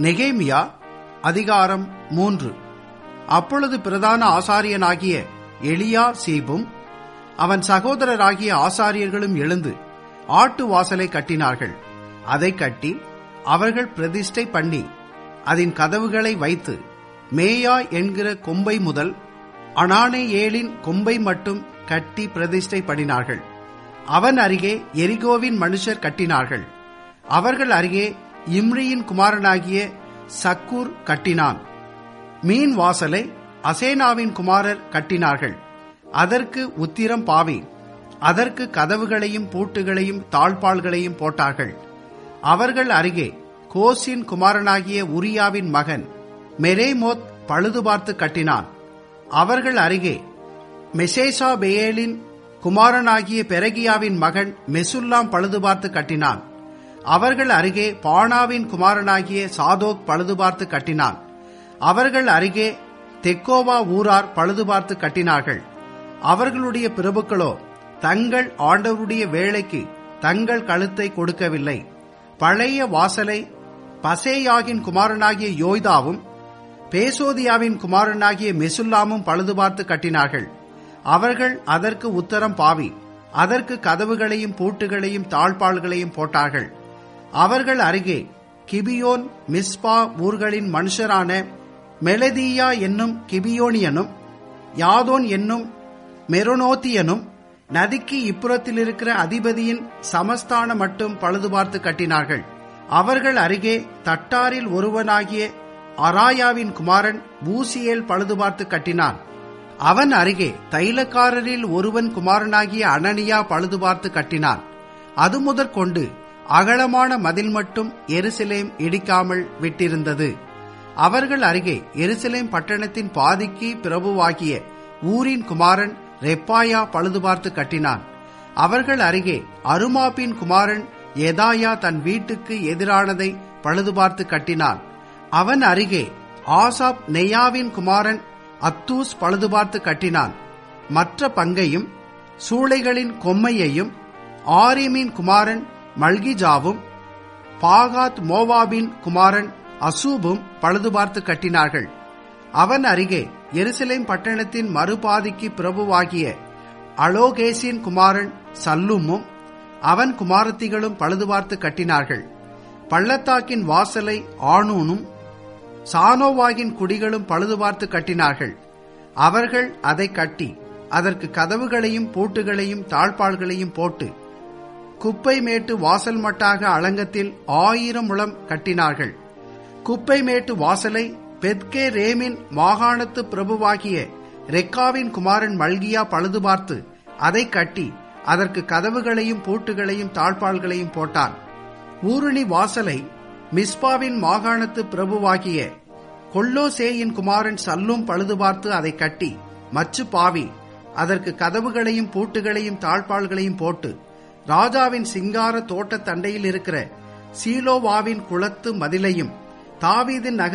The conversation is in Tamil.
நெகேமியா அதிகாரம் மூன்று அப்பொழுது பிரதான ஆசாரியனாகிய எலியா சீபும் அவன் சகோதரராகிய ஆசாரியர்களும் எழுந்து ஆட்டு வாசலை கட்டினார்கள் அதை கட்டி அவர்கள் பிரதிஷ்டை பண்ணி அதன் கதவுகளை வைத்து மேயா என்கிற கொம்பை முதல் அனானே ஏலின் கொம்பை மட்டும் கட்டி பிரதிஷ்டை பண்ணினார்கள் அவன் அருகே எரிகோவின் மனுஷர் கட்டினார்கள் அவர்கள் அருகே இம்ரியின் குமாரனாகிய சக்கூர் கட்டினான் மீன் வாசலை அசேனாவின் குமாரர் கட்டினார்கள் அதற்கு உத்திரம் பாவி அதற்கு கதவுகளையும் பூட்டுகளையும் தாழ்பாள்களையும் போட்டார்கள் அவர்கள் அருகே கோசின் குமாரனாகிய உரியாவின் மகன் மெரேமோத் பழுது பார்த்து கட்டினான் அவர்கள் அருகே மெசேசா பெயேலின் குமாரனாகிய பெரகியாவின் மகன் மெசுல்லாம் பழுது பார்த்து கட்டினான் அவர்கள் அருகே பானாவின் குமாரனாகிய சாதோக் பழுது பார்த்து கட்டினான் அவர்கள் அருகே தெக்கோவா ஊரார் பழுது பார்த்து கட்டினார்கள் அவர்களுடைய பிரபுக்களோ தங்கள் ஆண்டவருடைய வேலைக்கு தங்கள் கழுத்தை கொடுக்கவில்லை பழைய வாசலை பசேயாகின் குமாரனாகிய யோய்தாவும் பேசோதியாவின் குமாரனாகிய மெசுல்லாமும் பழுது பார்த்து கட்டினார்கள் அவர்கள் அதற்கு உத்தரம் பாவி அதற்கு கதவுகளையும் பூட்டுகளையும் தாழ்பாள்களையும் போட்டார்கள் அவர்கள் அருகே கிபியோன் மிஸ்பா ஊர்களின் மனுஷரான மெலதியா என்னும் கிபியோனியனும் யாதோன் என்னும் மெரோனோத்தியனும் நதிக்கு இப்புறத்தில் இருக்கிற அதிபதியின் சமஸ்தான மட்டும் பழுது பார்த்து கட்டினார்கள் அவர்கள் அருகே தட்டாரில் ஒருவனாகிய அராயாவின் குமாரன் பூசியேல் பழுது பார்த்து கட்டினான் அவன் அருகே தைலக்காரரில் ஒருவன் குமாரனாகிய அனனியா பழுது பார்த்து கட்டினான் அது முதற்கொண்டு அகலமான மதில் மட்டும் எருசலேம் இடிக்காமல் விட்டிருந்தது அவர்கள் அருகே எருசலேம் பட்டணத்தின் பாதிக்கு பிரபுவாகிய ஊரின் குமாரன் ரெப்பாயா பழுது பார்த்து கட்டினான் அவர்கள் அருகே அருமாப்பின் குமாரன் எதாயா தன் வீட்டுக்கு எதிரானதை பழுது பார்த்து கட்டினான் அவன் அருகே ஆசாப் நெய்யாவின் குமாரன் அத்தூஸ் பழுது பார்த்து கட்டினான் மற்ற பங்கையும் சூளைகளின் கொம்மையையும் ஆரிமின் குமாரன் மல்கிஜாவும் பாகாத் மோவாபின் குமாரன் அசூபும் பழுது பார்த்து கட்டினார்கள் அவன் அருகே எருசலேம் பட்டணத்தின் மறுபாதிக்கு பிரபுவாகிய அலோகேசின் குமாரன் சல்லுமும் அவன் குமாரத்திகளும் பழுது பார்த்து கட்டினார்கள் பள்ளத்தாக்கின் வாசலை ஆணூனும் சானோவாகின் குடிகளும் பழுது பார்த்து கட்டினார்கள் அவர்கள் அதை கட்டி அதற்கு கதவுகளையும் பூட்டுகளையும் தாழ்பாள்களையும் போட்டு குப்பை மேட்டு வாசல் மட்டாக அலங்கத்தில் ஆயிரம் முழம் கட்டினார்கள் குப்பை மேட்டு வாசலை பெத்கே ரேமின் மாகாணத்து பிரபுவாகிய ரெக்காவின் குமாரன் மல்கியா பழுது பார்த்து அதை கட்டி அதற்கு கதவுகளையும் பூட்டுகளையும் தாழ்பாள்களையும் போட்டான் ஊருணி வாசலை மிஸ்பாவின் மாகாணத்து பிரபுவாகிய கொல்லோசேயின் குமாரன் சல்லும் பழுது பார்த்து அதை கட்டி மச்சு பாவி அதற்கு கதவுகளையும் பூட்டுகளையும் தாழ்பாள்களையும் போட்டு ராஜாவின் சிங்கார தோட்ட தண்டையில் இருக்கிற சீலோவாவின் குளத்து மதிலையும் தாவீதின் நகர